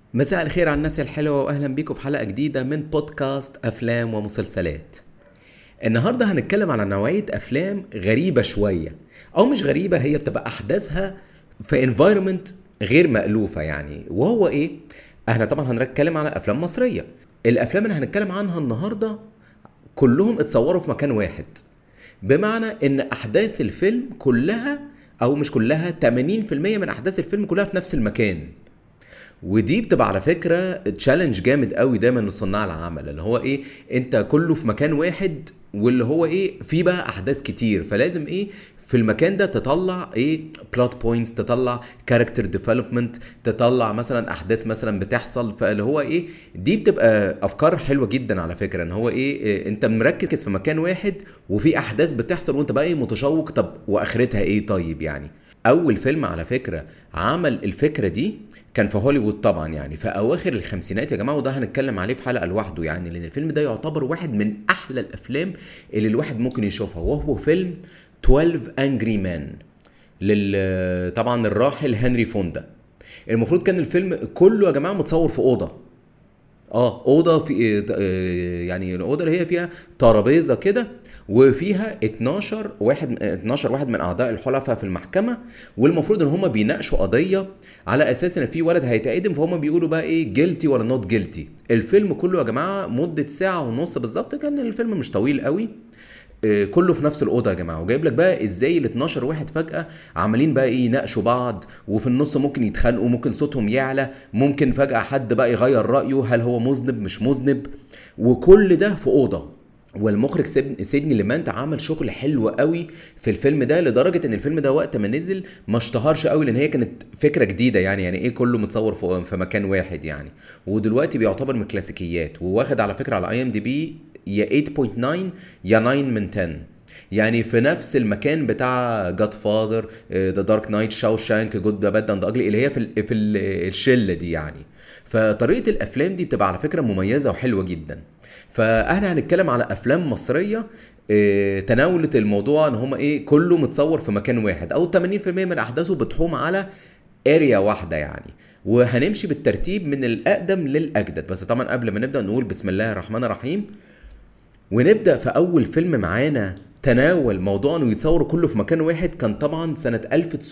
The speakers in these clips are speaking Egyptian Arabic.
مساء الخير على الناس الحلوة وأهلا بيكم في حلقة جديدة من بودكاست أفلام ومسلسلات النهاردة هنتكلم على نوعية أفلام غريبة شوية أو مش غريبة هي بتبقى أحداثها في environment غير مألوفة يعني وهو إيه؟ احنا طبعا هنتكلم على أفلام مصرية الأفلام اللي هنتكلم عنها النهاردة كلهم اتصوروا في مكان واحد بمعنى ان احداث الفيلم كلها او مش كلها 80% من احداث الفيلم كلها في نفس المكان ودي بتبقى على فكره تشالنج جامد قوي دايما لصناع العمل اللي هو ايه انت كله في مكان واحد واللي هو ايه في بقى احداث كتير فلازم ايه في المكان ده تطلع ايه بلوت بوينتس تطلع كاركتر ديفلوبمنت تطلع مثلا احداث مثلا بتحصل فاللي هو ايه دي بتبقى افكار حلوه جدا على فكره ان هو ايه, إيه انت مركز في مكان واحد وفي احداث بتحصل وانت بقى ايه متشوق طب واخرتها ايه طيب يعني اول فيلم على فكره عمل الفكره دي كان في هوليوود طبعا يعني في اواخر الخمسينات يا جماعه وده هنتكلم عليه في حلقه لوحده يعني لان الفيلم ده يعتبر واحد من احلى الافلام اللي الواحد ممكن يشوفها وهو فيلم 12 انجري مان لل طبعا الراحل هنري فوندا المفروض كان الفيلم كله يا جماعه متصور في اوضه اه اوضه في آه، يعني الاوضه اللي هي فيها ترابيزه كده وفيها 12 واحد 12 واحد من اعضاء الحلفاء في المحكمه والمفروض ان هم بيناقشوا قضيه على اساس ان في ولد هيتقدم فهم بيقولوا بقى ايه جيلتي ولا نوت جيلتي الفيلم كله يا جماعه مده ساعه ونص بالظبط كان الفيلم مش طويل قوي آه، كله في نفس الاوضه يا جماعه وجايب لك بقى ازاي ال 12 واحد فجاه عمالين بقى ايه يناقشوا بعض وفي النص ممكن يتخانقوا ممكن صوتهم يعلى ممكن فجاه حد بقى يغير رايه هل هو مذنب مش مذنب وكل ده في اوضه والمخرج سيب- سيدني ليمانت عمل شغل حلو قوي في الفيلم ده لدرجه ان الفيلم ده وقت ما نزل ما اشتهرش قوي لان هي كانت فكره جديده يعني يعني ايه كله متصور في في مكان واحد يعني ودلوقتي بيعتبر من الكلاسيكيات وواخد على فكره على اي ام دي بي يا 8.9 يا 9 من 10 يعني في نفس المكان بتاع جاد فاذر ذا دارك نايت شاو شانك جود باد اند اجلي اللي هي في ال في ال الشله دي يعني فطريقه الافلام دي بتبقى على فكره مميزه وحلوه جدا فاحنا هنتكلم على افلام مصريه آه، تناولت الموضوع ان هم ايه كله متصور في مكان واحد او 80% من احداثه بتحوم على اريا واحده يعني وهنمشي بالترتيب من الاقدم للاجدد بس طبعا قبل ما نبدا نقول بسم الله الرحمن الرحيم ونبدا في اول فيلم معانا تناول موضوع انه يتصور كله في مكان واحد كان طبعا سنه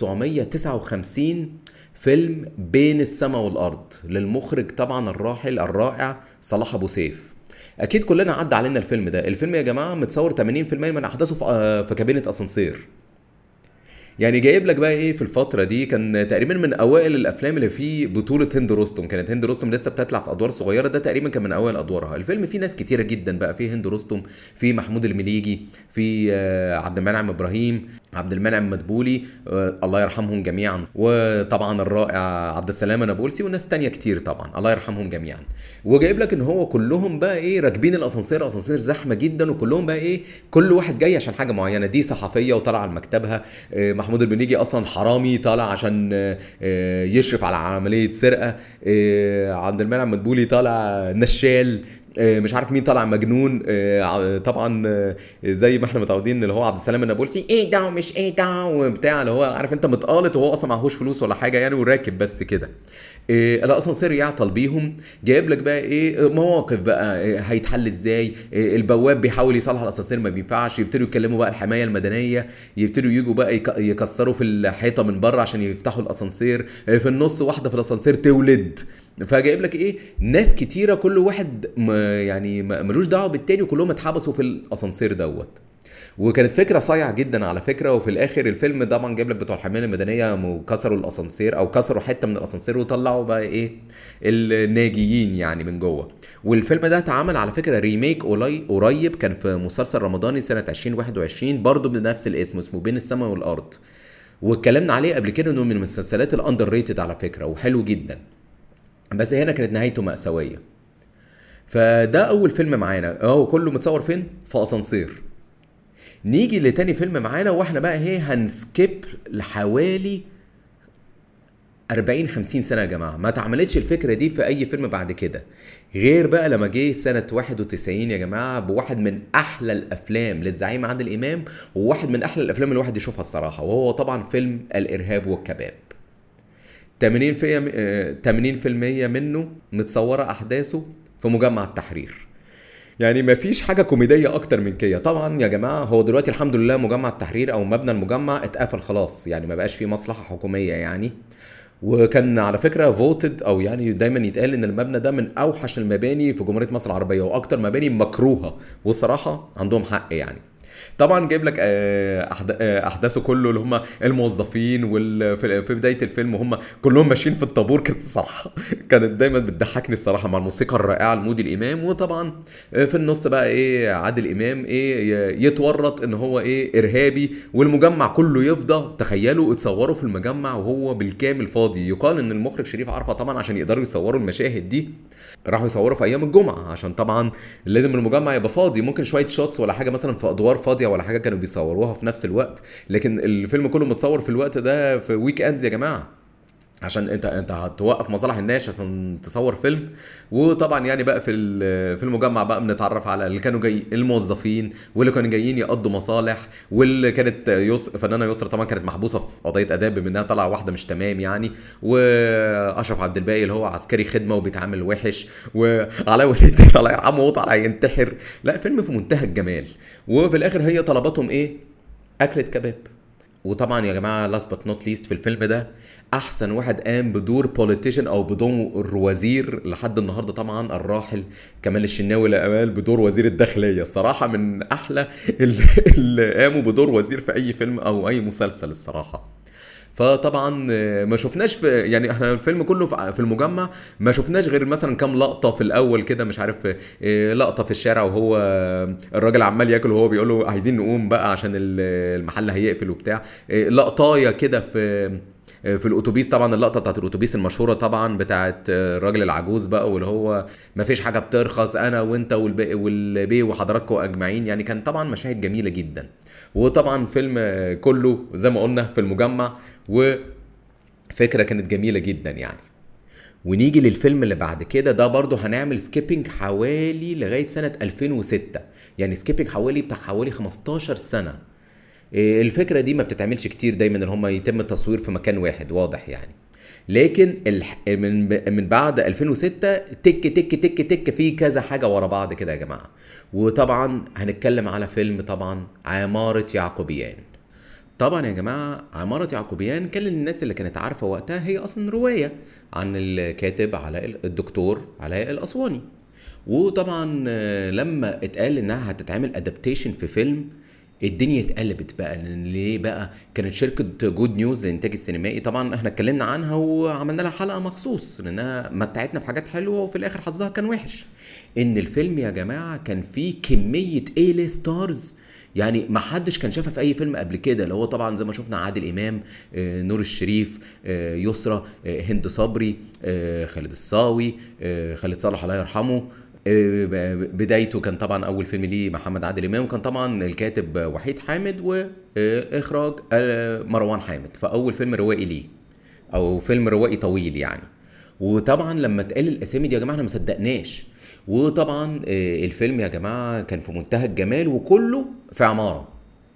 1959 فيلم بين السماء والارض للمخرج طبعا الراحل الرائع صلاح ابو سيف اكيد كلنا عدى علينا الفيلم ده الفيلم يا جماعه متصور 80% من احداثه في آه، في كابينه اسانسير يعني جايب لك بقى ايه في الفتره دي كان تقريبا من اوائل الافلام اللي فيه بطوله هند رستم كانت هند رستم لسه بتطلع في ادوار صغيره ده تقريبا كان من اوائل ادوارها الفيلم فيه ناس كتيره جدا بقى فيه هند رستم فيه محمود المليجي فيه آه، عبد المنعم ابراهيم عبد المنعم مدبولي آه، الله يرحمهم جميعا وطبعا الرائع عبد السلام نابلسي وناس تانية كتير طبعا الله يرحمهم جميعا وجايب لك ان هو كلهم بقى ايه راكبين الاسانسير اسانسير زحمه جدا وكلهم بقى ايه كل واحد جاي عشان حاجه معينه دي صحفيه وطالعه على مكتبها آه، محمود المليجي اصلا حرامي طالع عشان آه، آه، يشرف على عمليه سرقه آه، عبد المنعم مدبولي طالع نشال آه، مش عارف مين طالع مجنون آه، ع- طبعا آه، زي ما احنا متعودين اللي هو عبد السلام النابلسي ايه ده ومش ايه ده وبتاع اللي هو عارف انت متقالط وهو اصلا معهوش فلوس ولا حاجه يعني وراكب بس كده إيه الاسانسير يعطل بيهم جايب لك بقى ايه مواقف بقى إيه هيتحل ازاي إيه البواب بيحاول يصلح الاسانسير ما بينفعش يبتدوا يتكلموا بقى الحمايه المدنيه يبتدوا يجوا بقى يك- يكسروا في الحيطه من بره عشان يفتحوا الاسانسير إيه في النص واحده في الاسانسير تولد فجايب لك ايه ناس كتيره كل واحد م يعني م- ملوش دعوه بالتاني وكلهم اتحبسوا في الاسانسير دوت وكانت فكره صايعه جدا على فكره وفي الاخر الفيلم طبعا جايب لك بتوع الحمايه المدنيه م- كسروا الاسانسير او كسروا حته من الاسانسير وطلعوا بقى ايه الناجيين يعني من جوه والفيلم ده اتعمل على فكره ريميك قلي- قريب كان في مسلسل رمضاني سنه 2021 برضه بنفس الاسم اسمه بين السماء والارض واتكلمنا عليه قبل كده انه من المسلسلات الاندر ريتد على فكره وحلو جدا بس هنا كانت نهايته مأساوية فده أول فيلم معانا أهو كله متصور فين؟ في أسانسير نيجي لتاني فيلم معانا واحنا بقى ايه هنسكيب لحوالي 40 50 سنه يا جماعه ما اتعملتش الفكره دي في اي فيلم بعد كده غير بقى لما جه سنه 91 يا جماعه بواحد من احلى الافلام للزعيم عادل امام وواحد من احلى الافلام اللي الواحد يشوفها الصراحه وهو طبعا فيلم الارهاب والكباب 80% آه، 80% منه متصوره احداثه في مجمع التحرير يعني ما فيش حاجه كوميديه اكتر من كده طبعا يا جماعه هو دلوقتي الحمد لله مجمع التحرير او مبنى المجمع اتقفل خلاص يعني ما بقاش فيه مصلحه حكوميه يعني وكان على فكره فوتد او يعني دايما يتقال ان المبنى ده من اوحش المباني في جمهوريه مصر العربيه واكتر مباني مكروهه والصراحه عندهم حق يعني طبعا جايب لك آه، أحد- آه، احداثه كله اللي هم الموظفين وال في في بدايه الفيلم هم كلهم ماشيين في الطابور كانت الصراحه كانت دايما بتضحكني الصراحه مع الموسيقى الرائعه لمودي الامام وطبعا آه، في النص بقى ايه عادل امام ايه ي- يتورط ان هو ايه ارهابي والمجمع كله يفضى تخيلوا اتصوروا في المجمع وهو بالكامل فاضي يقال ان المخرج شريف عرفه طبعا عشان يقدروا يصوروا المشاهد دي راحوا يصوروا في ايام الجمعه عشان طبعا لازم المجمع يبقى فاضي ممكن شويه شوتس ولا حاجه مثلا في ادوار فاضيه ولا حاجه كانوا بيصوروها في نفس الوقت لكن الفيلم كله متصور في الوقت ده في ويك اندز يا جماعه عشان انت انت هتوقف مصالح الناس عشان تصور فيلم وطبعا يعني بقى في ال- في المجمع بقى بنتعرف على اللي كانوا جاي الموظفين واللي كانوا جايين يقضوا مصالح واللي كانت يس فنانه يسرا طبعا كانت محبوسه في قضيه اداب بما انها طالعه واحده مش تمام يعني واشرف عبد الباقي اللي هو عسكري خدمه وبيتعامل وحش وعلاء ولي الدين الله يرحمه وطالع ينتحر لا فيلم في منتهى الجمال وفي الاخر هي طلباتهم ايه اكله كباب وطبعا يا جماعه لاست بت نوت ليست في الفيلم ده احسن واحد قام بدور بوليتيشن او بدور وزير لحد النهارده طبعا الراحل كمال الشناوي لامال بدور وزير الداخليه الصراحه من احلى اللي, اللي قاموا بدور وزير في اي فيلم او اي مسلسل الصراحه فطبعا آه، ما شفناش في يعني احنا الفيلم كله في في المجمع ما شفناش غير مثلا كام لقطه في الاول كده مش عارف آه، لقطه في الشارع وهو آه، الراجل عمال ياكل وهو بيقول له عايزين نقوم بقى عشان ال- المحل هيقفل وبتاع آه، لقطايه كده في في الاتوبيس طبعا اللقطه بتاعت الاتوبيس المشهوره طبعا بتاعت الراجل العجوز بقى واللي هو ما فيش حاجه بترخص انا وانت والبي والبي وحضراتكم اجمعين يعني كان طبعا مشاهد جميله جدا وطبعا فيلم كله زي ما قلنا في المجمع وفكره كانت جميله جدا يعني ونيجي للفيلم اللي بعد كده ده برضه هنعمل سكيبنج حوالي لغايه سنه 2006 يعني سكيبنج حوالي بتاع حوالي 15 سنه إيه، الفكره دي ما بتتعملش كتير دايما ان هم يتم التصوير في مكان واحد واضح يعني لكن الح... من من بعد 2006 تك تك تك تك في كذا حاجه ورا بعض كده يا جماعه وطبعا هنتكلم على فيلم طبعا عماره يعقوبيان طبعا يا جماعه عماره يعقوبيان كان للناس اللي كانت عارفه وقتها هي اصلا روايه عن الكاتب علاء الدكتور علاء الاسواني وطبعا آه، لما اتقال انها هتتعمل ادابتيشن في فيلم الدنيا اتقلبت بقى لأن ليه بقى كانت شركه جود نيوز للانتاج السينمائي طبعا احنا اتكلمنا عنها وعملنا لها حلقه مخصوص لانها متعتنا بحاجات حلوه وفي الاخر حظها كان وحش ان الفيلم يا جماعه كان فيه كميه اي ستارز يعني ما حدش كان شافها في اي فيلم قبل كده اللي هو طبعا زي ما شفنا عادل امام آه، نور الشريف آه، يسرى آه، هند صبري آه، خالد الصاوي آه، خالد صالح الله يرحمه آه، ب- بدايته كان طبعا اول فيلم ليه محمد عادل امام وكان طبعا الكاتب وحيد حامد واخراج آه، مروان حامد فاول فيلم روائي ليه او فيلم روائي طويل يعني وطبعا لما اتقال الاسامي دي يا جماعه احنا ما صدقناش وطبعا آه، الفيلم يا جماعه كان في منتهى الجمال وكله في عماره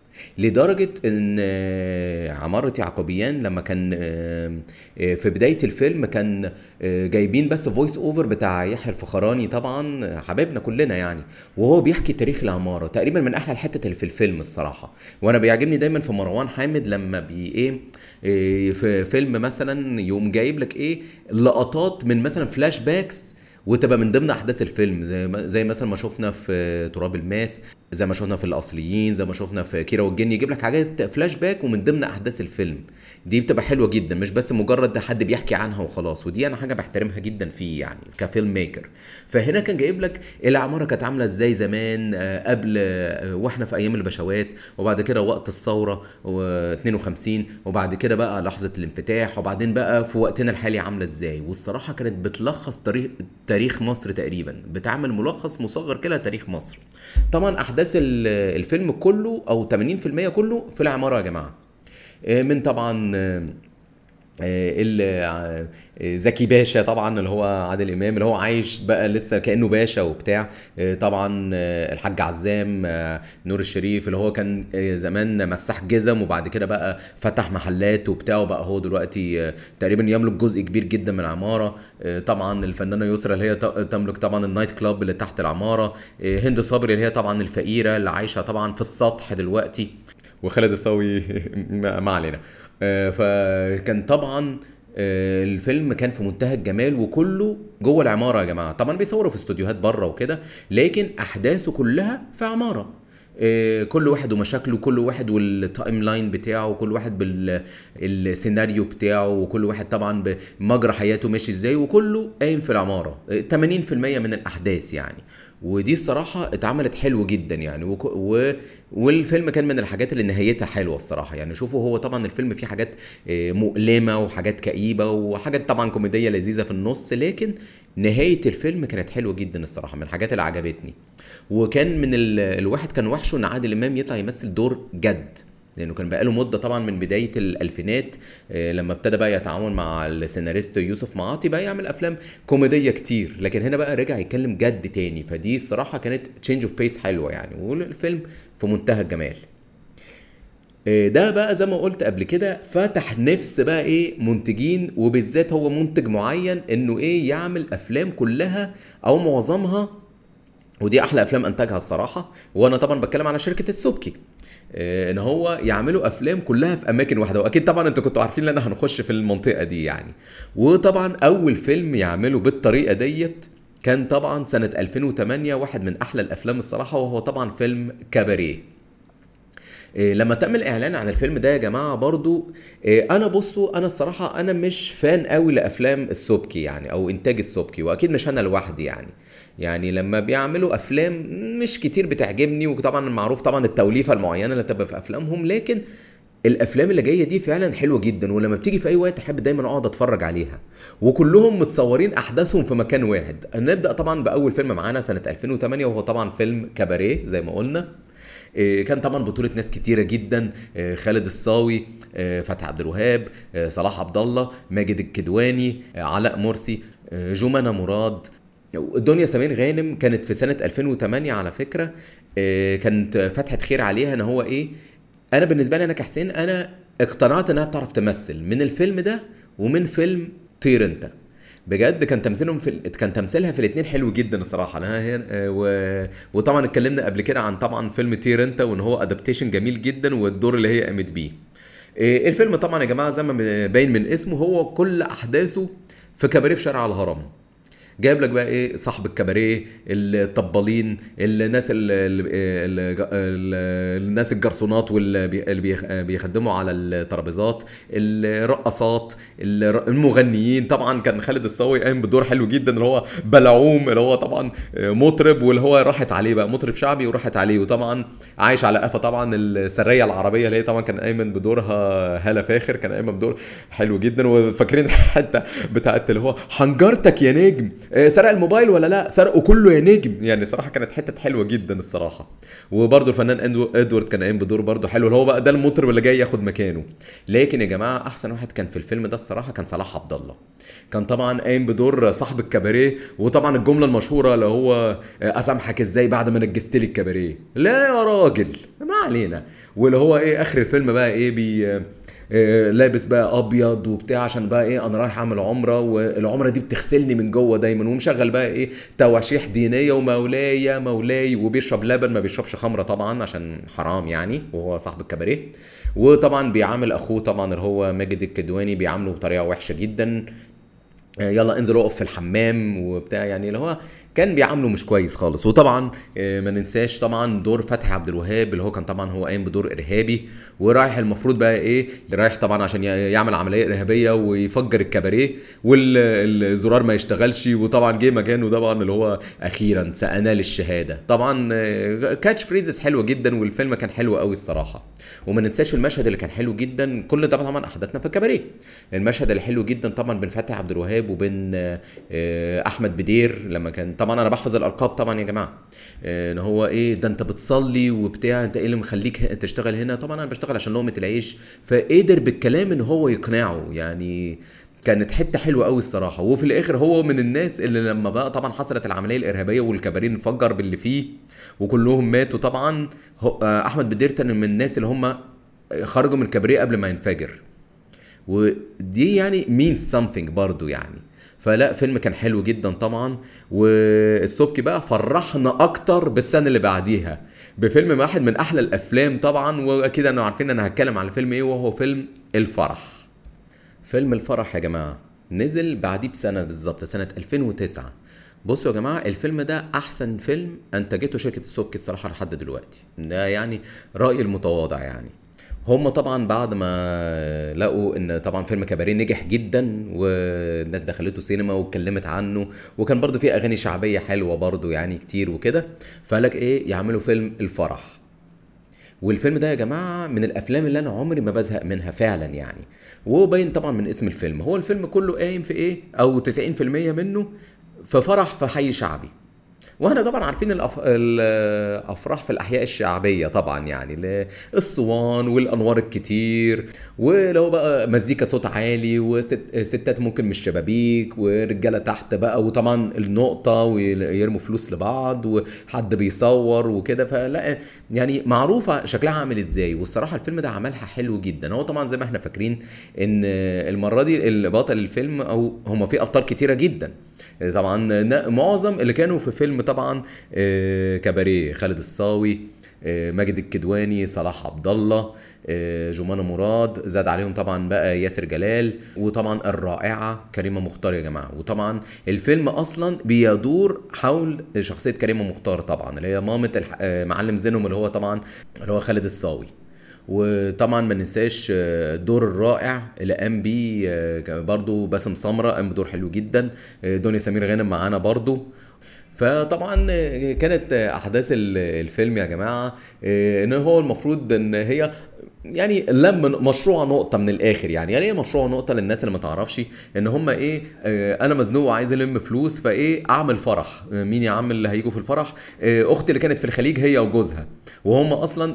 لدرجة ان آه، عمارة يعقوبيان لما كان آه، آه، في بداية الفيلم كان آه، جايبين بس فويس اوفر بتاع يحيى الفخراني طبعا آه، حبايبنا كلنا يعني وهو بيحكي تاريخ العمارة تقريبا من احلى الحتت اللي في الفيلم الصراحة وانا بيعجبني دايما في مروان حامد لما بي ايه آه، في فيلم مثلا يقوم جايب لك ايه لقطات من مثلا فلاش باكس وتبقى من ضمن احداث الفيلم زي ما زي مثلا ما شفنا في تراب الماس زي ما شفنا في الاصليين زي ما شفنا في كيرة والجن يجيب لك حاجات فلاش باك ومن ضمن احداث الفيلم دي بتبقى حلوه جدا مش بس مجرد ده حد بيحكي عنها وخلاص ودي انا حاجه بحترمها جدا فيه يعني كفيلم ميكر فهنا كان جايب لك العماره كانت عامله ازاي زمان آه، قبل آه، واحنا في ايام البشوات وبعد كده وقت الثوره و 52 وبعد كده بقى لحظه الانفتاح وبعدين بقى في وقتنا الحالي عامله ازاي والصراحه كانت بتلخص تاريخ تاريخ مصر تقريبا بتعمل ملخص مصغر كده تاريخ مصر طبعا احداث ال- الفيلم كله او 80% كله في العماره يا جماعه آه، من طبعا آه، اللي زكي باشا طبعا اللي هو عادل امام اللي هو عايش بقى لسه كانه باشا وبتاع طبعا الحاج عزام نور الشريف اللي هو كان زمان مساح جزم وبعد كده بقى فتح محلات وبتاع وبقى هو دلوقتي تقريبا يملك جزء كبير جدا من العماره طبعا الفنانه يسرا اللي هي تملك طبعا النايت كلاب اللي تحت العماره هند صبري اللي هي طبعا الفقيره اللي عايشه طبعا في السطح دلوقتي وخالد الصاوي ما علينا فكان طبعا الفيلم كان في منتهى الجمال وكله جوه العماره يا جماعه طبعا بيصوروا في استوديوهات بره وكده لكن احداثه كلها في عماره كل واحد ومشاكله كل واحد والتايم لاين بتاعه وكل واحد بالسيناريو بتاعه وكل واحد طبعا بمجرى حياته ماشي ازاي وكله قايم في العماره 80% من الاحداث يعني ودي الصراحه اتعملت حلو جدا يعني وك... و... والفيلم كان من الحاجات اللي نهايتها حلوه الصراحه يعني شوفوا هو طبعا الفيلم فيه حاجات مؤلمه وحاجات كئيبه وحاجات طبعا كوميديه لذيذه في النص لكن نهايه الفيلم كانت حلوه جدا الصراحه من الحاجات اللي عجبتني وكان من ال... الواحد كان وحشه ان عادل امام يطلع يمثل دور جد لانه كان بقاله مده طبعا من بدايه الالفينات لما ابتدى بقى يتعاون مع السيناريست يوسف معاطي بقى يعمل افلام كوميديه كتير لكن هنا بقى رجع يتكلم جد تاني فدي الصراحه كانت تشينج اوف بيس حلوه يعني والفيلم في منتهى الجمال ده بقى زي ما قلت قبل كده فتح نفس بقى ايه منتجين وبالذات هو منتج معين انه ايه يعمل افلام كلها او معظمها ودي احلى افلام انتجها الصراحه وانا طبعا بتكلم على شركه السبكي ان هو يعملوا افلام كلها في اماكن واحده واكيد طبعا انتوا كنتوا عارفين ان انا هنخش في المنطقه دي يعني وطبعا اول فيلم يعمله بالطريقه ديت كان طبعا سنه 2008 واحد من احلى الافلام الصراحه وهو طبعا فيلم كاباريه لما تم الاعلان عن الفيلم ده يا جماعه برضو انا بصوا انا الصراحه انا مش فان قوي لافلام السبكي يعني او انتاج السبكي واكيد مش انا لوحدي يعني يعني لما بيعملوا افلام مش كتير بتعجبني وطبعا معروف طبعا التوليفه المعينه اللي بتبقى في افلامهم لكن الافلام اللي جايه دي فعلا حلوه جدا ولما بتيجي في اي وقت احب دايما اقعد اتفرج عليها وكلهم متصورين احداثهم في مكان واحد نبدا طبعا باول فيلم معانا سنه 2008 وهو طبعا فيلم كباريه زي ما قلنا كان طبعا بطولة ناس كتيرة جدا خالد الصاوي فتحي عبد الوهاب صلاح عبد الله ماجد الكدواني علاء مرسي جمانة مراد دنيا سمير غانم كانت في سنة 2008 على فكرة كانت فتحة خير عليها ان هو ايه انا بالنسبة لي انا كحسين انا اقتنعت انها بتعرف تمثل من الفيلم ده ومن فيلم طير انت بجد كان تمثيلهم في كان تمثيلها في الاثنين حلو جدا الصراحه انا هي... و... وطبعا اتكلمنا قبل كده عن طبعا فيلم طير انت وان هو ادابتيشن جميل جدا والدور اللي هي قامت بيه الفيلم طبعا يا جماعه زي ما باين من اسمه هو كل احداثه في كباريه في شارع الهرم جايب لك بقى ايه صاحب الكباريه الطبالين الناس ال ال ال الناس الجرسونات واللي بيخدموا على الترابيزات الرقصات المغنيين طبعا كان خالد الصاوي قايم بدور حلو جدا اللي هو بلعوم اللي هو طبعا مطرب واللي هو راحت عليه بقى مطرب شعبي وراحت عليه وطبعا عايش على قفا طبعا السريه العربيه اللي هي طبعا كان قايم بدورها هاله فاخر كان قايم بدور حلو جدا وفاكرين الحته بتاعت اللي هو حنجرتك يا نجم سرق الموبايل ولا لا سرقه كله يا نجم يعني صراحه كانت حته حلوه جدا الصراحه وبرده الفنان ادوارد كان قايم بدور برده حلو اللي هو بقى ده المطرب اللي جاي ياخد مكانه لكن يا جماعه احسن واحد كان في الفيلم ده الصراحه كان صلاح عبد الله كان طبعا قايم بدور صاحب الكباريه وطبعا الجمله المشهوره اللي هو اسامحك ازاي بعد ما نجست لي الكباريه لا يا راجل ما علينا واللي هو ايه اخر الفيلم بقى ايه بي لابس بقى ابيض وبتاع عشان بقى ايه انا رايح اعمل عمره والعمره دي بتغسلني من جوه دايما ومشغل بقى ايه تواشيح دينيه ومولاي يا مولاي وبيشرب لبن ما بيشربش خمره طبعا عشان حرام يعني وهو صاحب الكباريه وطبعا بيعامل اخوه طبعا اللي هو ماجد الكدواني بيعامله بطريقه وحشه جدا يلا انزل اقف في الحمام وبتاع يعني اللي هو كان بيعامله مش كويس خالص وطبعا ما ننساش طبعا دور فتحي عبد الوهاب اللي هو كان طبعا هو قايم بدور ارهابي ورايح المفروض بقى ايه رايح طبعا عشان يعمل عمليه ارهابيه ويفجر الكباريه والزرار ما يشتغلش وطبعا جه مكانه طبعا اللي هو اخيرا سانال الشهاده طبعا كاتش فريزز حلوه جدا والفيلم كان حلو قوي الصراحه وما ننساش المشهد اللي كان حلو جدا كل ده طبعا احداثنا في الكباريه المشهد اللي حلو جدا طبعا بين فتحي عبد الوهاب وبين احمد بدير لما كان طبعا انا بحفظ الالقاب طبعا يا جماعه ان هو ايه ده انت بتصلي وبتاع انت ايه اللي مخليك تشتغل هنا طبعا انا بشتغل عشان لقمه العيش فقدر بالكلام ان هو يقنعه يعني كانت حته حلوه قوي الصراحه وفي الاخر هو من الناس اللي لما بقى طبعا حصلت العمليه الارهابيه والكباريه انفجر باللي فيه وكلهم ماتوا طبعا احمد بدير كان من الناس اللي هم خرجوا من الكباريه قبل ما ينفجر ودي يعني means something برضو يعني فلا فيلم كان حلو جدا طبعا والسبكي بقى فرحنا اكتر بالسنه اللي بعديها بفيلم واحد من احلى الافلام طبعا واكيد انا عارفين انا هتكلم على فيلم ايه وهو فيلم الفرح فيلم الفرح يا جماعه نزل بعديه بسنه بالظبط سنه 2009 بصوا يا جماعه الفيلم ده احسن فيلم انتجته شركه السبكي الصراحه لحد دلوقتي ده يعني رايي المتواضع يعني هم طبعا بعد ما لقوا ان طبعا فيلم كباريه نجح جدا والناس دخلته سينما واتكلمت عنه وكان برضو فيه اغاني شعبيه حلوه برضو يعني كتير وكده فقالك ايه يعملوا فيلم الفرح والفيلم ده يا جماعه من الافلام اللي انا عمري ما بزهق منها فعلا يعني وهو باين طبعا من اسم الفيلم هو الفيلم كله قايم في ايه او 90% منه في فرح في حي شعبي واحنا طبعا عارفين الأف... الافراح في الاحياء الشعبيه طبعا يعني الصوان والانوار الكتير ولو بقى مزيكا صوت عالي وستات ممكن من الشبابيك ورجاله تحت بقى وطبعا النقطه ويرموا فلوس لبعض وحد بيصور وكده فلا يعني معروفه شكلها عامل ازاي والصراحه الفيلم ده عملها حلو جدا هو طبعا زي ما احنا فاكرين ان المره دي البطل الفيلم او هما في ابطال كتيره جدا طبعا معظم اللي كانوا في فيلم طبعا كباريه خالد الصاوي ماجد الكدواني صلاح عبد الله جمانة مراد زاد عليهم طبعا بقى ياسر جلال وطبعا الرائعة كريمة مختار يا جماعة وطبعا الفيلم أصلا بيدور حول شخصية كريمة مختار طبعا اللي هي مامة معلم زينهم اللي هو طبعا اللي هو خالد الصاوي وطبعا ما ننساش الدور الرائع اللي قام بيه برضو باسم سمرة قام بدور حلو جدا دنيا سمير غانم معانا برضو فطبعا كانت احداث الفيلم يا جماعه ان هو المفروض ان هي يعني لم مشروع نقطه من الاخر يعني يعني ايه مشروع نقطه للناس اللي ما تعرفش ان هم ايه آه انا مزنوق وعايز الم فلوس فايه اعمل فرح آه مين يا عم اللي هيجوا في الفرح آه اختي اللي كانت في الخليج هي وجوزها وهم اصلا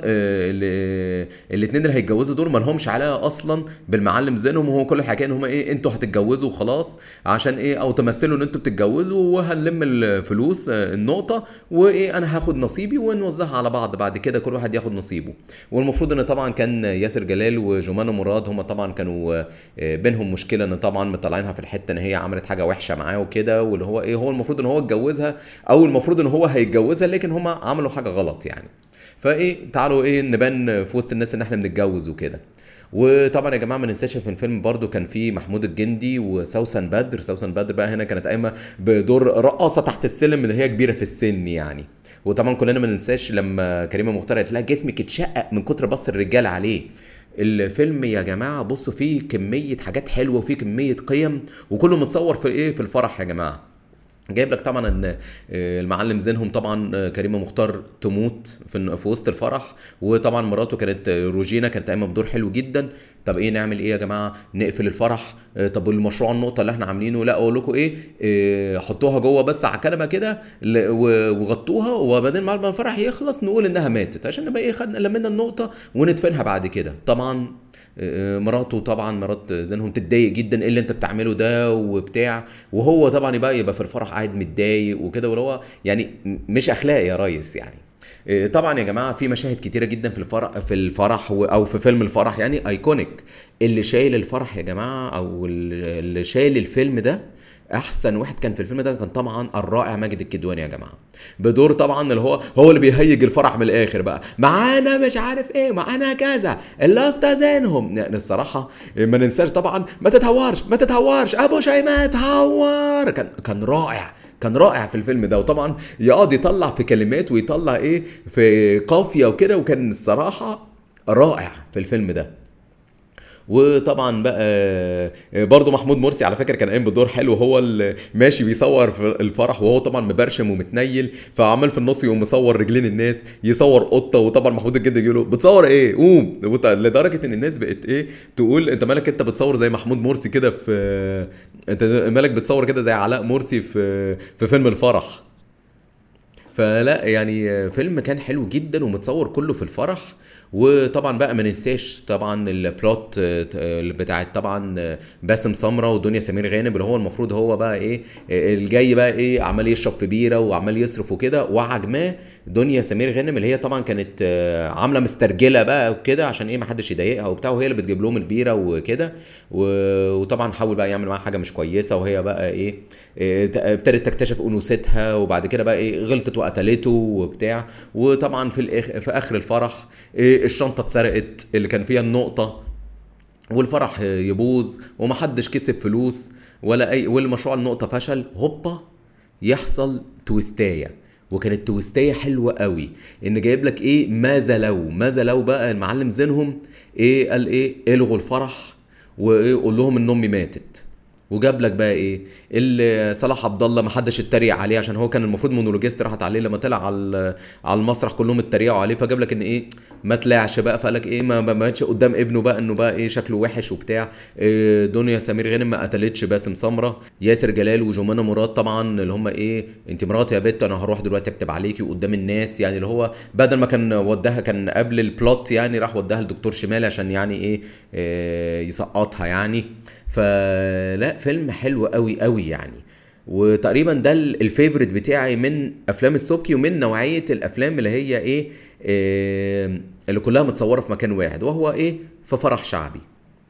الاثنين اللي هيتجوزوا دول ما لهمش علاقه اصلا بالمعلم زينهم وهو كل الحكايه ان هم ايه انتوا هتتجوزوا وخلاص عشان ايه او تمثلوا ان انتوا بتتجوزوا وهنلم الفلوس النقطه وايه انا هاخد نصيبي ونوزعها على بعض بعد كده كل واحد ياخد نصيبه والمفروض ان طبعا كان ياسر جلال وجمانة مراد هم طبعا كانوا بينهم مشكله ان طبعا مطلعينها في الحته ان هي عملت حاجه وحشه معاه وكده واللي هو ايه هو المفروض ان هو اتجوزها او المفروض ان هو هيتجوزها لكن هم عملوا حاجه غلط يعني فايه تعالوا ايه نبان في وسط الناس ان احنا بنتجوز وكده وطبعا يا جماعه ما ننساش في الفيلم برضو كان في محمود الجندي وسوسن بدر سوسن بدر بقى هنا كانت قايمه بدور رقاصه تحت السلم اللي هي كبيره في السن يعني وطبعا كلنا ما ننساش لما كريمه مختار قالت لها جسمك اتشقق من كتر بص الرجال عليه الفيلم يا جماعه بصوا فيه كميه حاجات حلوه وفيه كميه قيم وكله متصور في ايه في الفرح يا جماعه جايب لك طبعا ان المعلم زينهم طبعا كريمه مختار تموت في, في وسط الفرح وطبعا مراته كانت روجينا كانت قايمه بدور حلو جدا طب ايه نعمل ايه يا جماعه نقفل الفرح طب المشروع النقطه اللي احنا عاملينه لا اقول لكم ايه, إيه حطوها جوه بس على كنبه كده وغطوها وبعدين بعد ما الفرح يخلص نقول انها ماتت عشان نبقى ايه خدنا لمينا النقطه وندفنها بعد كده طبعا مراته طبعا مرات زينهم تتضايق جدا ايه اللي انت بتعمله ده وبتاع وهو طبعا يبقى يبقى في الفرح قاعد متضايق وكده واللي هو يعني مش اخلاق يا ريس يعني طبعا يا جماعه في مشاهد كتيره جدا في الفرح في الفرح او في فيلم الفرح يعني ايكونيك اللي شايل الفرح يا جماعه او اللي شايل الفيلم ده احسن واحد كان في الفيلم ده كان طبعا الرائع ماجد الكدواني يا جماعه بدور طبعا اللي هو هو اللي بيهيج الفرح من الاخر بقى معانا مش عارف ايه معانا كذا اللي استاذنهم يعني الصراحه ما ننساش طبعا ما تتهورش ما تتهورش ابو شيماء تهور كان كان رائع كان رائع في الفيلم ده وطبعا يقعد يطلع في كلمات ويطلع ايه في قافيه وكده وكان الصراحه رائع في الفيلم ده وطبعا بقى برضه محمود مرسي على فكره كان قايم بدور حلو هو اللي ماشي بيصور في الفرح وهو طبعا مبرشم ومتنيل فعمال في النص يقوم مصور رجلين الناس يصور قطه وطبعا محمود الجد يقول له بتصور ايه قوم لدرجه ان الناس بقت ايه تقول انت مالك انت بتصور زي محمود مرسي كده في انت مالك بتصور كده زي علاء مرسي في في فيلم الفرح فلا يعني فيلم كان حلو جدا ومتصور كله في الفرح وطبعا بقى ما ننساش طبعا البلوت آه، بتاعت طبعا باسم سمره ودنيا سمير غانم اللي هو المفروض هو بقى ايه الجاي بقى ايه عمال يشرب في بيره وعمال يصرف وكده وعجماه دنيا سمير غانم اللي هي طبعا كانت آه، عامله مسترجله بقى وكده عشان ايه ما حدش يضايقها وبتاع وهي اللي بتجيب لهم البيره وكده وطبعا حاول بقى يعمل معاها حاجه مش كويسه وهي بقى ايه آه، ابتدت تكتشف انوثتها وبعد كده بقى ايه غلطت وقتلته وبتاع وطبعا في الآخر في اخر الفرح إيه الشنطه اتسرقت اللي كان فيها النقطه والفرح يبوظ ومحدش كسب فلوس ولا اي والمشروع النقطه فشل هوبا يحصل تويستايه وكانت تويستايه حلوه قوي ان جايب لك ايه ماذا لو ماذا لو بقى المعلم زينهم ايه قال ايه الغوا الفرح وايه قول لهم ان امي ماتت وجاب لك بقى ايه اللي صلاح عبد الله ما حدش اتريق عليه عشان هو كان المفروض مونولوجيست راحت عليه لما طلع على على المسرح كلهم اتريقوا عليه فجاب لك ان ايه ما طلعش بقى فقال لك ايه ما ماتش قدام ابنه بقى انه بقى ايه شكله وحش وبتاع إيه دنيا سمير غانم ما قتلتش باسم سمره ياسر جلال وجمانه مراد طبعا اللي هم ايه انت مراتي يا بت انا هروح دلوقتي اكتب عليكي قدام الناس يعني اللي هو بدل ما كان وداها كان قبل البلوت يعني راح وداها لدكتور شمال عشان يعني ايه, إيه يسقطها يعني فلا فيلم حلو قوي قوي يعني وتقريبا ده الفيفوريت بتاعي من افلام السبكي ومن نوعيه الافلام اللي هي ايه, إيه اللي كلها متصوره في مكان واحد وهو ايه في فرح شعبي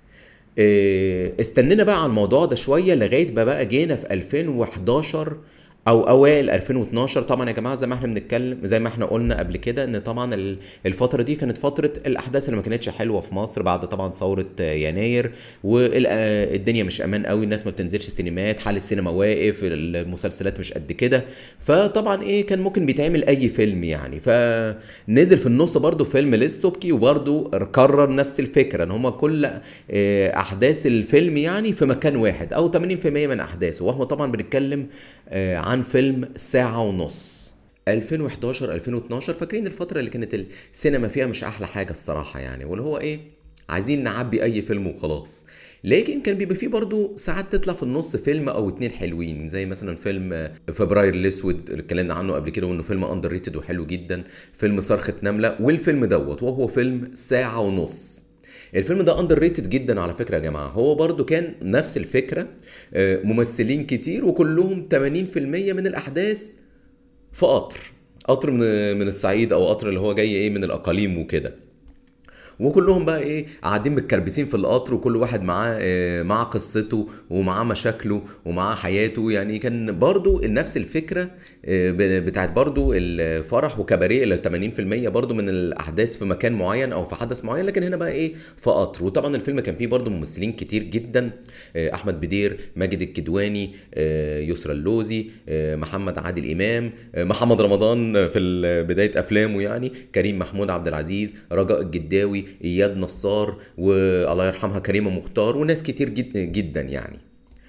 إيه استنينا بقى على الموضوع ده شويه لغايه ما بقى جينا في 2011 او اوائل 2012 طبعا يا جماعه زي ما احنا بنتكلم زي ما احنا قلنا قبل كده ان طبعا الفتره دي كانت فتره الاحداث اللي ما كانتش حلوه في مصر بعد طبعا ثوره يناير والدنيا مش امان قوي الناس ما بتنزلش سينمات حال السينما واقف المسلسلات مش قد كده فطبعا ايه كان ممكن بيتعمل اي فيلم يعني فنزل في النص برضو فيلم للسبكي وبرضو كرر نفس الفكره ان هما كل آه، احداث الفيلم يعني في مكان واحد او 80% من احداثه واحنا طبعا بنتكلم آه، عن فيلم ساعة ونص 2011 2012 فاكرين الفترة اللي كانت السينما فيها مش أحلى حاجة الصراحة يعني واللي هو إيه عايزين نعبي أي فيلم وخلاص لكن كان بيبقى فيه برضه ساعات تطلع في النص فيلم او اتنين حلوين زي مثلا فيلم فبراير الاسود اللي اتكلمنا عنه قبل كده وانه فيلم اندر ريتد وحلو جدا فيلم صرخة نملة والفيلم دوت وهو فيلم ساعة ونص الفيلم ده اندر ريتد جدا على فكره يا جماعه هو برضو كان نفس الفكره آه، ممثلين كتير وكلهم 80% من الاحداث في قطر قطر من الصعيد او قطر اللي هو جاي ايه من الاقاليم وكده وكلهم بقى ايه قاعدين متكربسين في القطر وكل واحد معاه إيه مع قصته ومعاه مشاكله ومعاه حياته يعني كان برضو نفس الفكره إيه بتاعت برضو الفرح وكباريه اللي 80% برضو من الاحداث في مكان معين او في حدث معين لكن هنا بقى ايه في قطر وطبعا الفيلم كان فيه برضو ممثلين كتير جدا إيه احمد بدير ماجد الكدواني إيه يسرى اللوزي إيه محمد عادل امام إيه محمد رمضان في بدايه افلامه يعني كريم محمود عبد العزيز رجاء الجداوي اياد نصار والله يرحمها كريمه مختار وناس كتير جدا جدا يعني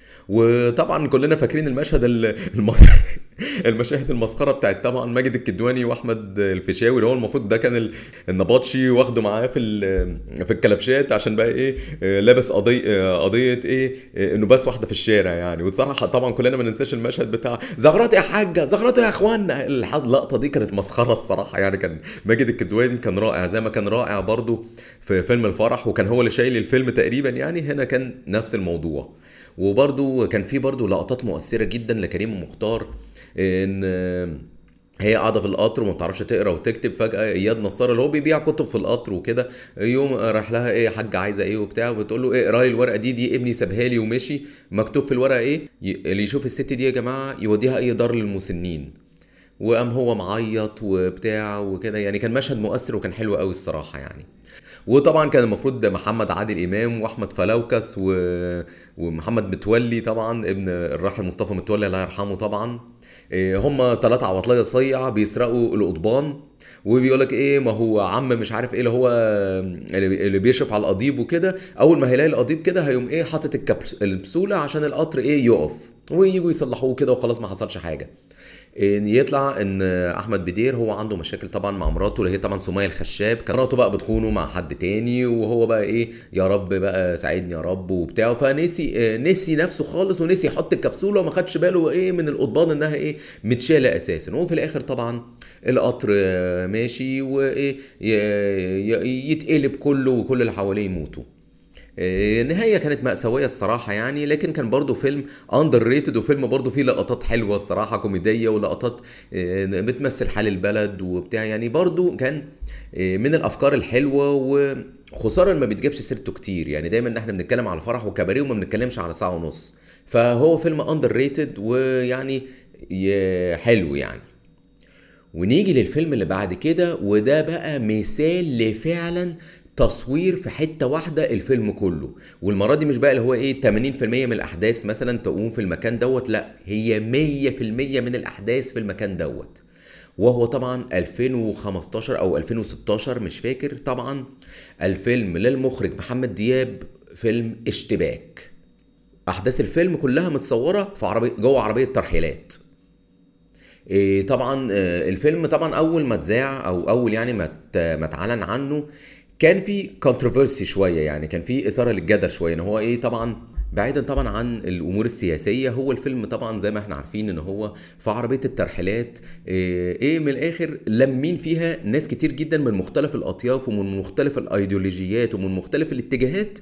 وطبعا كلنا فاكرين المشهد الم... المشاهد المسخره بتاعت طبعا ماجد الكدواني واحمد الفيشاوي اللي هو المفروض ده كان النبطشي واخده معاه في في الكلبشات عشان بقى ايه لابس قضيه قضيه ايه انه بس واحده في الشارع يعني والصراحه طبعا كلنا ما ننساش المشهد بتاع زغرات يا حاجه زغرات يا اخوانا اللقطه دي كانت مسخره الصراحه يعني كان ماجد الكدواني كان رائع زي ما كان رائع برضو في فيلم الفرح وكان هو اللي شايل الفيلم تقريبا يعني هنا كان نفس الموضوع وبرده كان في برده لقطات مؤثره جدا لكريم مختار ان هي قاعده في القطر وما بتعرفش تقرا وتكتب فجاه اياد نصار اللي هو بيبيع كتب في القطر وكده يوم راح لها ايه يا حاجه عايزه ايه وبتاع وبتقول له اقرا لي الورقه دي دي ابني سابها لي ومشي مكتوب في الورقه ايه اللي يشوف الست دي يا جماعه يوديها اي دار للمسنين وقام هو معيط وبتاع وكده يعني كان مشهد مؤثر وكان حلو قوي الصراحه يعني وطبعا كان المفروض محمد عادل امام واحمد فلوكس و... ومحمد متولي طبعا ابن الراحل مصطفى متولي الله يرحمه طبعا إيه، هم ثلاثة عواطلية صيع بيسرقوا القضبان وبيقول لك ايه ما هو عم مش عارف ايه اللي هو اللي بيشرف على القضيب وكده اول ما هيلاقي القضيب كده هيقوم ايه حاطط الكبسوله عشان القطر ايه يقف وييجوا يصلحوه كده وخلاص ما حصلش حاجه ان يطلع ان احمد بدير هو عنده مشاكل طبعا مع مراته اللي هي طبعا سميه الخشاب كان مراته بقى بتخونه مع حد تاني وهو بقى ايه يا رب بقى ساعدني يا رب وبتاع فنسي نسي نفسه خالص ونسي يحط الكبسوله وما خدش باله ايه من القضبان انها ايه متشاله اساسا وفي الاخر طبعا القطر ماشي وايه يتقلب كله وكل اللي حواليه يموتوا النهايه كانت مأساوية الصراحة يعني لكن كان برضو فيلم اندر ريتد وفيلم برضو فيه لقطات حلوة الصراحة كوميدية ولقطات بتمثل حال البلد وبتاع يعني برضو كان من الافكار الحلوة وخسارة ما بيتجابش سيرته كتير يعني دايما احنا بنتكلم على فرح وكباريه وما بنتكلمش على ساعة ونص فهو فيلم اندر ريتد ويعني حلو يعني ونيجي للفيلم اللي بعد كده وده بقى مثال لفعلا تصوير في حته واحده الفيلم كله والمره دي مش بقى اللي هو ايه 80% من الاحداث مثلا تقوم في المكان دوت لا هي 100% من الاحداث في المكان دوت وهو طبعا 2015 او 2016 مش فاكر طبعا الفيلم للمخرج محمد دياب فيلم اشتباك احداث الفيلم كلها متصوره في عربيه جوه عربيه ترحيلات إيه طبعا الفيلم طبعا اول ما اتذاع او اول يعني ما ما اتعلن عنه كان في كونتروفيرسي شويه يعني كان في اثاره للجدل شويه ان هو ايه طبعا بعيدا طبعا عن الامور السياسيه هو الفيلم طبعا زي ما احنا عارفين ان هو في عربيه الترحيلات ايه, إيه من الاخر لمين فيها ناس كتير جدا من مختلف الاطياف ومن مختلف الايديولوجيات ومن مختلف الاتجاهات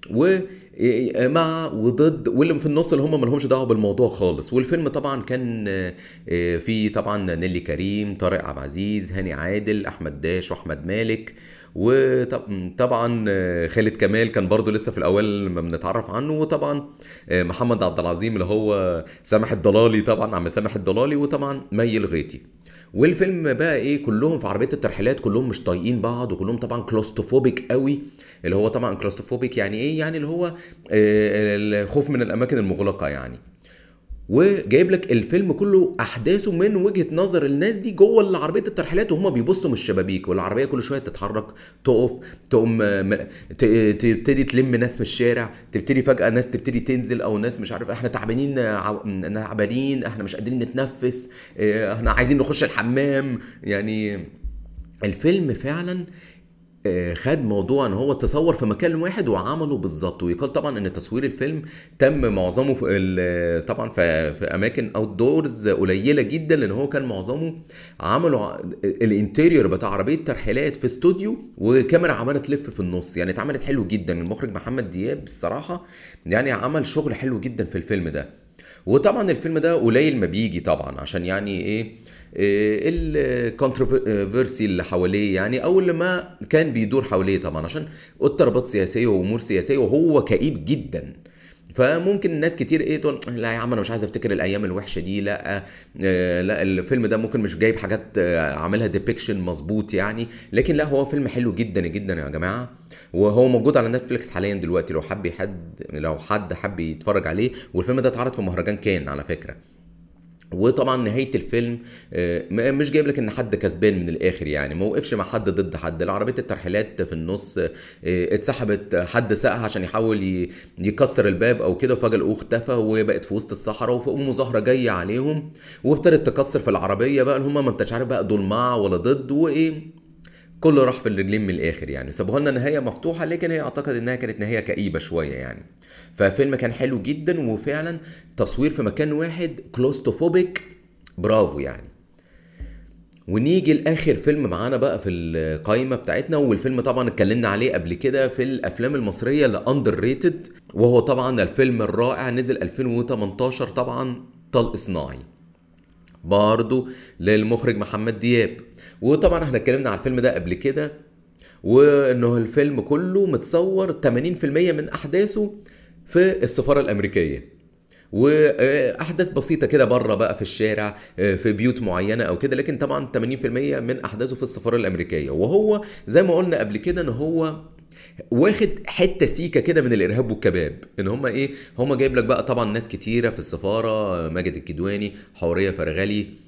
ومع وضد واللي في النص اللي هم ما لهمش دعوه بالموضوع خالص والفيلم طبعا كان في طبعا نيلي كريم طارق عبد العزيز هاني عادل احمد داش واحمد مالك وطبعا خالد كمال كان برضو لسه في الاول لما بنتعرف عنه وطبعا محمد عبد العظيم اللي هو سامح الضلالي طبعا عم سامح الضلالي وطبعا مي الغيطي والفيلم بقى ايه كلهم في عربيه الترحيلات كلهم مش طايقين بعض وكلهم طبعا كلوستوفوبيك قوي اللي هو طبعا كلوستوفوبيك يعني ايه يعني اللي هو الخوف من الاماكن المغلقه يعني وجايب لك الفيلم كله احداثه من وجهه نظر الناس دي جوه عربيه الترحيلات وهم بيبصوا من الشبابيك والعربيه كل شويه تتحرك تقف تقوم تبتدي تلم ناس في الشارع تبتدي فجاه ناس تبتدي تنزل او ناس مش عارف احنا تعبانين تعبانين احنا مش قادرين نتنفس احنا عايزين نخش الحمام يعني الفيلم فعلا خد موضوع ان هو تصور في مكان واحد وعمله بالظبط ويقال طبعا ان تصوير الفيلم تم معظمه في طبعا في, في اماكن اوت دورز قليله جدا لان هو كان معظمه عملوا الانتيريور بتاع عربيه ترحيلات في استوديو وكاميرا عماله تلف في النص يعني اتعملت حلو جدا المخرج محمد دياب الصراحه يعني عمل شغل حلو جدا في الفيلم ده وطبعا الفيلم ده قليل ما بيجي طبعا عشان يعني ايه الكونتروفيرسي اللي حواليه يعني او اللي ما كان بيدور حواليه طبعا عشان اضطرابات سياسيه وامور سياسيه وهو كئيب جدا فممكن الناس كتير ايه تقول لا يا عم انا مش عايز افتكر الايام الوحشه دي لا آه لا الفيلم ده ممكن مش جايب حاجات آه عاملها ديبيكشن مظبوط يعني لكن لا هو فيلم حلو جدا جدا يا جماعه وهو موجود على نتفليكس حاليا دلوقتي لو حب حد لو حد حب يتفرج عليه والفيلم ده اتعرض في مهرجان كان على فكره وطبعا نهايه الفيلم مش جايب لك ان حد كسبان من الاخر يعني ما وقفش مع حد ضد حد العربيه الترحيلات في النص اتسحبت حد سقها عشان يحاول يكسر الباب او كده وفجاه لقوه اختفى وبقت في وسط الصحراء وفوق مظاهره جايه عليهم وابتدت تكسر في العربيه بقى هم ما انتش عارف بقى دول مع ولا ضد وايه كله راح في الرجلين من الاخر يعني سابوها لنا نهايه مفتوحه لكن هي اعتقد انها كانت نهايه كئيبه شويه يعني ففيلم كان حلو جدا وفعلا تصوير في مكان واحد كلوستوفوبيك برافو يعني ونيجي لاخر فيلم معانا بقى في القايمه بتاعتنا والفيلم طبعا اتكلمنا عليه قبل كده في الافلام المصريه اللي اندر ريتد وهو طبعا الفيلم الرائع نزل 2018 طبعا طلق صناعي برضه للمخرج محمد دياب وطبعا احنا اتكلمنا على الفيلم ده قبل كده وانه الفيلم كله متصور 80% من احداثه في السفاره الامريكيه واحداث بسيطه كده بره بقى في الشارع في بيوت معينه او كده لكن طبعا 80% من احداثه في السفاره الامريكيه وهو زي ما قلنا قبل كده ان هو واخد حته سيكه كده من الارهاب والكباب ان هم ايه هم جايب لك بقى طبعا ناس كتيره في السفاره ماجد الكدواني حوريه فرغلي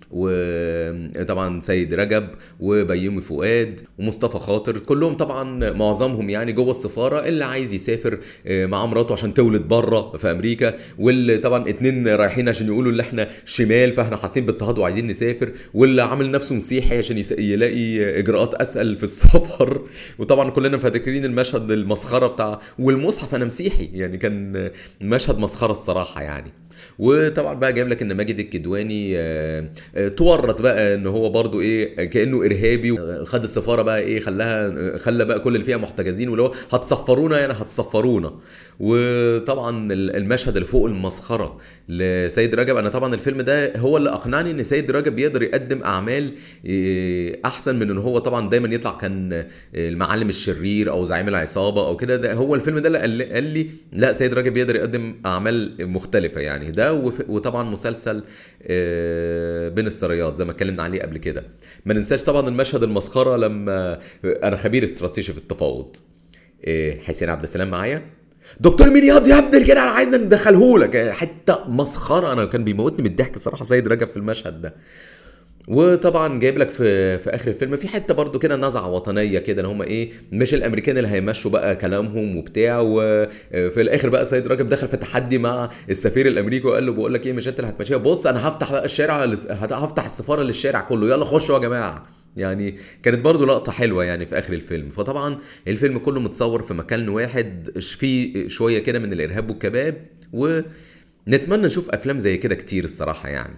وطبعا سيد رجب وبيومي فؤاد ومصطفى خاطر كلهم طبعا معظمهم يعني جوه السفاره اللي عايز يسافر آه، مع مراته عشان تولد بره في امريكا واللي طبعا اتنين رايحين عشان يقولوا اللي احنا شمال فاحنا حاسين باضطهاد وعايزين نسافر واللي عامل نفسه مسيحي عشان يس- يلاقي اجراءات اسهل في السفر وطبعا كلنا فاكرين المشهد المسخره بتاع والمصحف انا مسيحي يعني كان مشهد مسخره الصراحه يعني وطبعا بقى جايب لك ان ماجد الكدواني آه، آه، تورط بقى ان هو برضو ايه كانه ارهابي آه، خد السفاره بقى ايه خلاها آه، خلى بقى كل اللي فيها محتجزين واللي هو هتصفرونا يعني هتصفرونا وطبعا ال- المشهد اللي فوق المسخره لسيد رجب انا طبعا الفيلم ده هو اللي اقنعني ان سيد رجب بيقدر يقدم اعمال إيه، احسن من ان هو طبعا دايما يطلع كان المعلم الشرير او زعيم العصابه او كده ده هو الفيلم ده اللي قال لي, قال لي لا سيد رجب بيقدر يقدم اعمال مختلفه يعني ده وف- وطبعا مسلسل آه، بين السرايات زي ما اتكلمنا عليه قبل كده ما ننساش طبعا المشهد المسخره لما انا خبير استراتيجي في التفاوض إيه، حسين عبد السلام معايا دكتور ميرياض يا ابني كده انا عايز ندخلهولك حته مسخره انا كان بيموتني من الضحك صراحه سيد رجب في المشهد ده وطبعا جايب لك في في اخر الفيلم في حته برضو كده نزعه وطنيه كده ان هم ايه مش الامريكان اللي هيمشوا بقى كلامهم وبتاع وفي الاخر بقى سيد راجب دخل في تحدي مع السفير الامريكي وقال له بقول لك ايه مش انت اللي هتمشيها بص انا هفتح بقى الشارع لس- هت- هفتح السفاره للشارع كله يلا خشوا يا جماعه يعني كانت برضو لقطة حلوة يعني في آخر الفيلم فطبعا الفيلم كله متصور في مكان واحد فيه شوية كده من الإرهاب والكباب ونتمنى نشوف أفلام زي كده كتير الصراحة يعني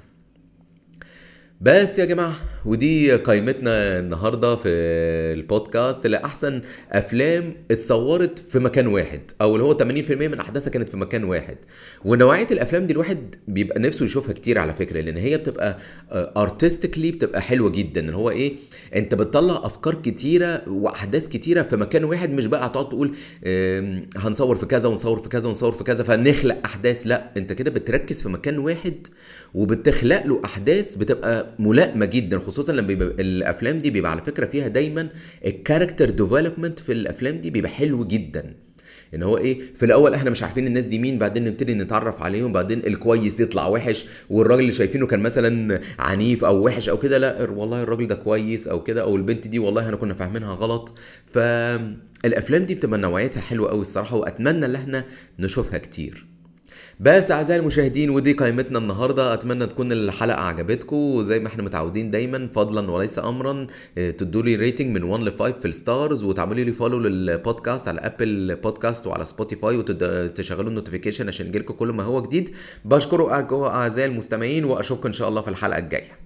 بس يا جماعة ودي قائمتنا النهاردة في البودكاست لأحسن أفلام اتصورت في مكان واحد أو اللي هو 80% من أحداثها كانت في مكان واحد ونوعية الأفلام دي الواحد بيبقى نفسه يشوفها كتير على فكرة لأن هي بتبقى ارتستيكلي بتبقى حلوة جدا اللي هو إيه أنت بتطلع أفكار كتيرة وأحداث كتيرة في مكان واحد مش بقى هتقعد تقول آم، هنصور في كذا ونصور في كذا ونصور في كذا فنخلق أحداث لا أنت كده بتركز في مكان واحد وبتخلق له احداث بتبقى ملائمه جدا خصوصا لما بيبقى الافلام دي بيبقى على فكره فيها دايما الكاركتر ديفلوبمنت في الافلام دي بيبقى حلو جدا ان هو ايه في الاول احنا مش عارفين الناس دي مين بعدين نبتدي نتعرف عليهم بعدين الكويس يطلع وحش والراجل اللي شايفينه كان مثلا عنيف او وحش او كده لا والله الراجل ده كويس او كده او البنت دي والله احنا كنا فاهمينها غلط فالافلام دي بتبقى نوعيتها حلوه قوي الصراحه واتمنى ان احنا نشوفها كتير بس اعزائي المشاهدين ودي قائمتنا النهارده اتمنى تكون الحلقه عجبتكم وزي ما احنا متعودين دايما فضلا وليس امرا اه، تدوا لي ريتنج من 1 ل 5 في الستارز وتعملوا لي فولو للبودكاست على ابل بودكاست وعلى سبوتيفاي وتشغلوا النوتيفيكيشن عشان يجيلكم كل ما هو جديد بشكركم اعزائي المستمعين واشوفكم ان شاء الله في الحلقه الجايه